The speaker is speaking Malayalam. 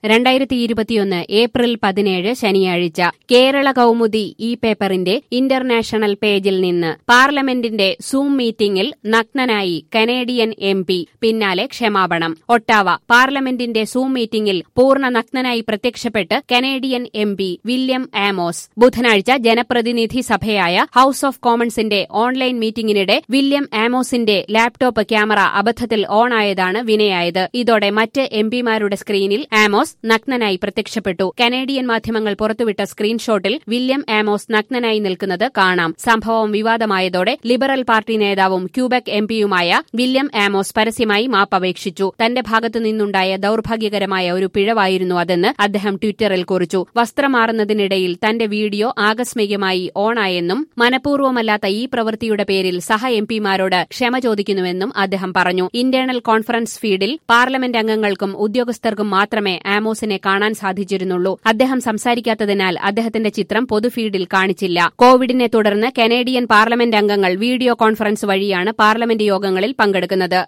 രണ്ടായിരത്തി ഇരുപത്തിയൊന്ന് ഏപ്രിൽ പതിനേഴ് ശനിയാഴ്ച കേരള കൗമുദി ഈ പേപ്പറിന്റെ ഇന്റർനാഷണൽ പേജിൽ നിന്ന് പാർലമെന്റിന്റെ സൂം മീറ്റിംഗിൽ നഗ്നനായി കനേഡിയൻ എം പി പിന്നാലെ ക്ഷമാപണം ഒട്ടാവ പാർലമെന്റിന്റെ സൂം മീറ്റിംഗിൽ പൂർണ്ണ നഗ്നനായി പ്രത്യക്ഷപ്പെട്ട് Canadian M P William Amos ബുധനാഴ്ച ജനപ്രതിനിധി സഭയായ ഹൌസ് ഓഫ് കോമൺസിന്റെ ഓൺലൈൻ മീറ്റിംഗിനിടെ വില്യം ആമോസിന്റെ ലാപ്ടോപ്പ് ക്യാമറ അബദ്ധത്തിൽ ഓണായതാണ് വിനയായത് ഇതോടെ മറ്റ് എം പിമാരുടെ സ്ക്രീനിൽ ആമോസ് നഗ്നനായി പ്രത്യക്ഷപ്പെട്ടു കനേഡിയൻ മാധ്യമങ്ങൾ പുറത്തുവിട്ട സ്ക്രീൻഷോട്ടിൽ വില്യം ആമോസ് നഗ്നനായി നിൽക്കുന്നത് കാണാം സംഭവം വിവാദമായതോടെ ലിബറൽ പാർട്ടി നേതാവും ക്യൂബക് എം പിയുമായ വില്യം ആമോസ് പരസ്യമായി മാപ്പപേക്ഷിച്ചു തന്റെ ഭാഗത്തു നിന്നുണ്ടായ ദൌർഭാഗ്യകരമായ ഒരു പിഴവായിരുന്നു അതെന്ന് അദ്ദേഹം ട്വിറ്ററിൽ കുറിച്ചു വസ്ത്രം മാറുന്നതിനിടയിൽ തന്റെ വീഡിയോ ആകസ്മികമായി ഓണായെന്നും മനഃപൂർവ്വമല്ലാത്ത ഈ പ്രവൃത്തിയുടെ പേരിൽ സഹ എം പിമാരോട് ക്ഷമ ചോദിക്കുന്നുവെന്നും അദ്ദേഹം പറഞ്ഞു ഇന്റേണൽ കോൺഫറൻസ് ഫീഡിൽ പാർലമെന്റ് അംഗങ്ങൾക്കും ഉദ്യോഗസ്ഥർക്കും മാത്രമേ ആമോസിനെ കാണാൻ സാധിച്ചിരുന്നുള്ളൂ അദ്ദേഹം സംസാരിക്കാത്തതിനാൽ അദ്ദേഹത്തിന്റെ ചിത്രം പൊതുഫീഡിൽ കാണിച്ചില്ല കോവിഡിനെ തുടർന്ന് കനേഡിയൻ പാർലമെന്റ് അംഗങ്ങൾ വീഡിയോ കോൺഫറൻസ് വഴിയാണ് പാർലമെന്റ് യോഗങ്ങളിൽ പങ്കെടുക്കുന്നത്